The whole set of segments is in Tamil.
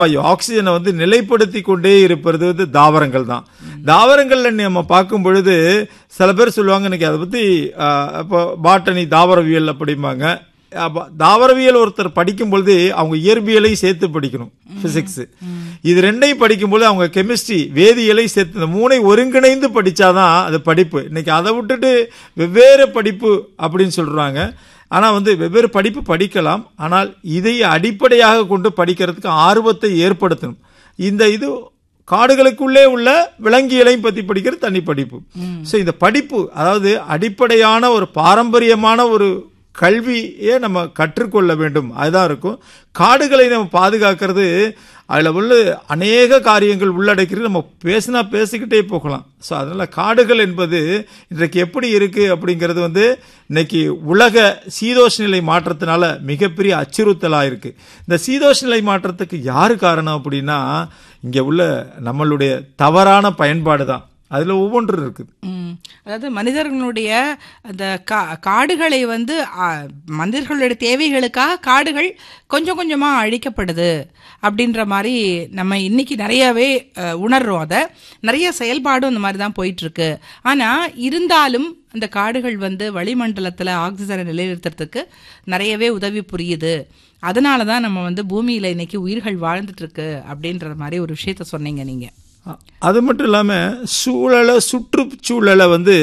வாயு ஆக்சிஜனை வந்து நிலைப்படுத்தி கொண்டே இருப்பது வந்து தாவரங்கள் தான் தாவரங்கள்ல நம்ம பார்க்கும் பொழுது சில பேர் சொல்லுவாங்க இன்னைக்கு அதை பத்தி ஆஹ், இப்போ பாட்டனி தாவரவியல் அப்படிம்பாங்க அப்ப தாவரவியல் ஒருத்தர் படிக்கும் பொழுது அவங்க இயற்பியலையும் சேர்த்து படிக்கணும் பிசிக்ஸ் இது ரெண்டையும் படிக்கும்போது அவங்க கெமிஸ்ட்ரி வேதியியலை சேர்த்து இந்த மூனை ஒருங்கிணைந்து படிச்சாதான் அது படிப்பு இன்னைக்கு அதை விட்டுட்டு வெவ்வேறு படிப்பு அப்படின்னு சொல்றாங்க ஆனால் வந்து வெவ்வேறு படிப்பு படிக்கலாம் ஆனால் இதை அடிப்படையாக கொண்டு படிக்கிறதுக்கு ஆர்வத்தை ஏற்படுத்தணும் இந்த இது காடுகளுக்குள்ளே உள்ள விலங்கியலையும் பற்றி படிக்கிறது தனி படிப்பு ஸோ இந்த படிப்பு அதாவது அடிப்படையான ஒரு பாரம்பரியமான ஒரு கல்வியை நம்ம கற்றுக்கொள்ள வேண்டும் அதுதான் இருக்கும் காடுகளை நம்ம பாதுகாக்கிறது அதில் உள்ள அநேக காரியங்கள் உள்ளடக்கிறது நம்ம பேசினா பேசிக்கிட்டே போகலாம் ஸோ அதனால் காடுகள் என்பது இன்றைக்கு எப்படி இருக்குது அப்படிங்கிறது வந்து இன்னைக்கு உலக சீதோஷ நிலை மாற்றத்தினால மிகப்பெரிய அச்சுறுத்தலாக இருக்குது இந்த சீதோஷ நிலை மாற்றத்துக்கு யார் காரணம் அப்படின்னா இங்கே உள்ள நம்மளுடைய தவறான பயன்பாடு தான் அதில் ஒவ்வொன்றும் இருக்குது ம். அதாவது மனிதர்களுடைய அந்த கா காடுகளை வந்து ஆ, மனிதர்களுடைய தேவைகளுக்காக காடுகள் கொஞ்சம் கொஞ்சமாக அழிக்கப்படுது அப்படின்ற மாதிரி நம்ம இன்னைக்கு நிறையவே அ, உணர்றோம் அதை நிறைய செயல்பாடும் இந்த மாதிரி தான் போயிட்டு இருக்கு ஆனால் இருந்தாலும் அந்த காடுகள் வந்து வளிமண்டலத்தில் ஆக்சிஜனை நிலைநிறுத்துறதுக்கு நிறையவே உதவி புரியுது அதனால தான் நம்ம வந்து பூமியில் இன்னைக்கு உயிர்கள் வாழ்ந்துட்டு இருக்கு அப்படின்ற மாதிரி ஒரு விஷயத்த சொன்னீங்க நீங்கள் அது மட்டும் இல்லாமல் சூழலை சுற்றுச்சூழலை வந்து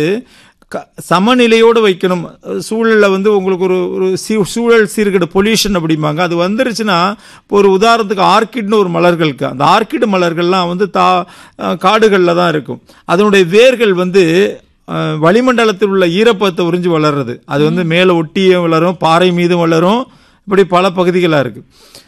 க சமநிலையோடு வைக்கணும் சூழலில் வந்து உங்களுக்கு ஒரு ஒரு சீ- சூழல் சீர்கேடு பொல்யூஷன் அப்படிம்பாங்க அது வந்துருச்சுன்னா இப்போ ஒரு உதாரணத்துக்கு ஆர்கிட்னு ஒரு மலர்கள் இருக்கு அந்த ஆர்கிட் மலர்கள்லாம் வந்து தா காடுகளில் தான் இருக்கும் அதனுடைய வேர்கள் வந்து அஹ், வளிமண்டலத்தில் உள்ள ஈரப்பதத்தை உறிஞ்சு வளர்றது அது வந்து மேலே ஒட்டியும் வளரும் பாறை மீதும் வளரும் இப்படி பல பகுதிகளாக இருக்கு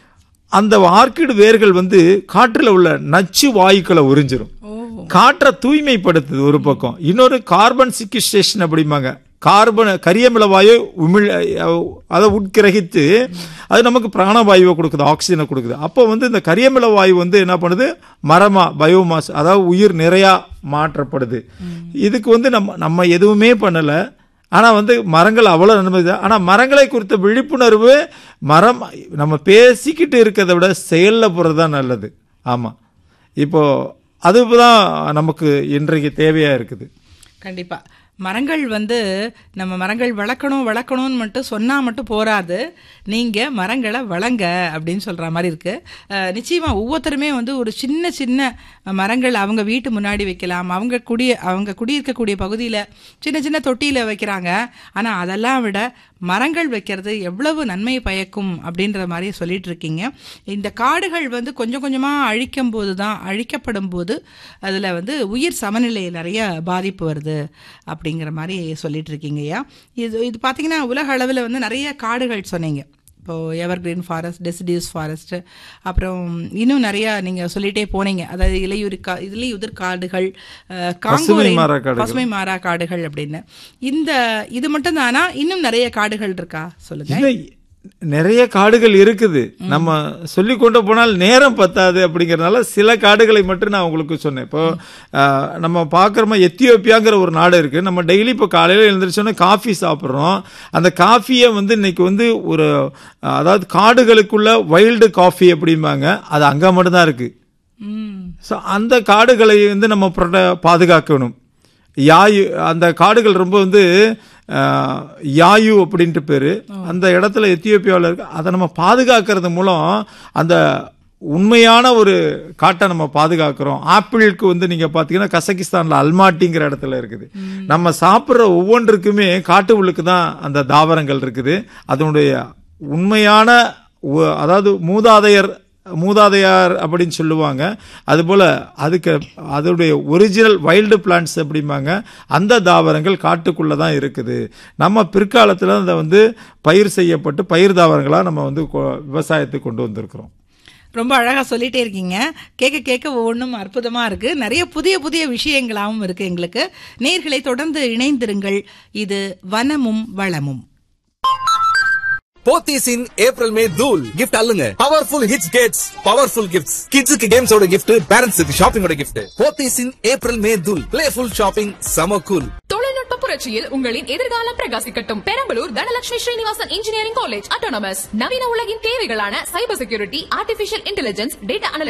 அந்த ஆர்கிட் வேர்கள் வந்து காற்றில் உள்ள நச்சு வாயுக்களை உறிஞ்சிரும் காற்றை தூய்மைப்படுத்துது ஒரு பக்கம் இன்னொரு கார்பன் சிக்கிஸ்டேஷன் அப்படிம்பாங்க கார்பன் கரியமில வாயு உமிழ் அதை உட்கிரகித்து அது நமக்கு பிராணவாயுவை கொடுக்குது ஆக்சிஜனை கொடுக்குது அப்போ வந்து இந்த கரியமில வாயு வந்து என்ன பண்ணுது மரமா பயோமாஸ் அதாவது உயிர் நிறையா மாற்றப்படுது இதுக்கு வந்து நம்ம நம்ம எதுவுமே பண்ணலை ஆனால் வந்து மரங்கள் அவ்வளோ நன்மை ஆனால் மரங்களை குறித்த விழிப்புணர்வு மரம் நம்ம பேசிக்கிட்டு இருக்கிறத விட செயலில் போகிறது தான் நல்லது ஆமாம் இப்போ அதுதான் நமக்கு இன்றைக்கு தேவையாக இருக்குது கண்டிப்பா மரங்கள் வந்து நம்ம மரங்கள் வளர்க்கணும் வளர்க்கணும்னு மட்டும் சொன்னா மட்டும் போராது நீங்க மரங்களை வளங்க அப்படின்னு சொல்ற மாதிரி இருக்கு அஹ், நிச்சயமா ஒவ்வொருத்தருமே வந்து ஒரு சின்ன சின்ன மரங்கள் அவங்க வீட்டு முன்னாடி வைக்கலாம் அவங்க குடிய அவங்க குடியிருக்கக்கூடிய பகுதியில சின்ன சின்ன தொட்டியில வைக்கிறாங்க ஆனா அதெல்லாம் விட மரங்கள் வைக்கிறது எவ்வளவு நன்மை பயக்கும் அப்படின்ற மாதிரி சொல்லிட்டு இருக்கீங்க இந்த காடுகள் வந்து கொஞ்சம் கொஞ்சமாக அழிக்கும் போது தான் அழிக்கப்படும் போது அதில் வந்து உயிர் சமநிலை நிறைய பாதிப்பு வருது அப்படிங்கிற மாதிரி சொல்லிட்டு இருக்கீங்க ஐயா இது இது பார்த்தீங்கன்னா உலக அளவில் வந்து நிறைய காடுகள் சொன்னீங்க இப்போ evergreen forest deciduous forest அப்புறம் இன்னும் நிறைய நீங்க சொல்லிட்டே போனீங்க அதாவது இலையுறு கா இலையுதிர் காடுகள் அஹ், காங்கோ பசுமை ரெயின்- மாறா காடுகள். பசுமை மாறா காடுகள் அப்படின்னு இந்த இது மட்டும் தானா இன்னும் நிறைய காடுகள் இருக்கா சொல்லுங்க இல்லை நிறைய காடுகள் இருக்குது நம்ம சொல்லி கொண்டு போனால் நேரம் பத்தாது அப்படிங்கறதுனால சில காடுகளை மட்டும் நான் உங்களுக்கு சொன்னேன் இப்போ ஆஹ், நம்ம பார்க்குறோமா எத்தியோப்பியாங்கிற ஒரு நாடு இருக்கு நம்ம டெய்லி இப்போ காலையில் எழுந்திரிச்சோன்னே காஃபி சாப்பிட்றோம் அந்த காஃபியை வந்து இன்னைக்கு வந்து ஒரு ஆஹ், அதாவது காடுகளுக்குள்ள வைல்டு காஃபி அப்படிம்பாங்க அது அங்கே மட்டும்தான் இருக்கு ம் ஸோ அந்த காடுகளை வந்து நம்ம புரட்ட- பாதுகாக்கணும் யாயு அந்த காடுகள் ரொம்ப வந்து அஹ், யாயு அப்படின்ட்டு பேர் அந்த இடத்துல எத்தியோப்பியாவில் இருக்கு அதை நம்ம பாதுகாக்கிறது மூலம் அந்த உண்மையான ஒரு காட்டை நம்ம பாதுகாக்கிறோம் ஆப்பிளுக்கு வந்து நீங்க பாத்தீங்கன்னா கசகிஸ்தான்ல அல்மாட்டிங்கிற இடத்துல இருக்குது நம்ம சாப்பிட்ற ஒவ்வொன்றுக்குமே காட்டு உள்ளுக்கு தான் அந்த தாவரங்கள் இருக்குது அதனுடைய உண்மையான உ- அதாவது மூதாதையர் மூதாதையார் அப்படின்னு சொல்லுவாங்க அதுபோல் அதுக்கு அதனுடைய ஒரிஜினல் வைல்டு பிளான்ட்ஸ் அப்படிம்பாங்க அந்த தாவரங்கள் காட்டுக்குள்ளே தான் இருக்குது நம்ம பிற்காலத்தில் அதை வந்து பயிர் செய்யப்பட்டு பயிர் தாவரங்களாக நம்ம வந்து கொ- விவசாயத்துக்கு கொண்டு வந்திருக்கிறோம் ரொம்ப அழகா சொல்லிட்டே இருக்கீங்க கேட்க கேட்க ஒவ்வொன்றும் அற்புதமா இருக்கு நிறைய புதிய புதிய விஷயங்களாகவும் இருக்கு எங்களுக்கு நேர்களை தொடர்ந்து இணைந்திருங்கள் இது வனமும் வளமும் போத்தீஸ் இன் ஏப்ரல் மே தூல் கிஃப்ட் அல்லுங்க powerful hits gets powerful gifts கிட்ஸுக்கு கேம்ஸோட கிஃப்ட் பேரண்ட்ஸுக்கு ஷாப்பிங்கோட கிஃப்ட் போத்தீஸ் இன் ஏப்ரல் மே தூல் பிளேஃபுல் ஷாப்பிங் சம கூல் தொழில்நுட்ப புரட்சியில் உங்களின் எதிர்காலம் பிரகாசிக்கட்டும் Perambalur Dhanalakshmi Srinivasan engineering college autonomous நவீன உலகின் தேவைகளான cyber security artificial intelligence data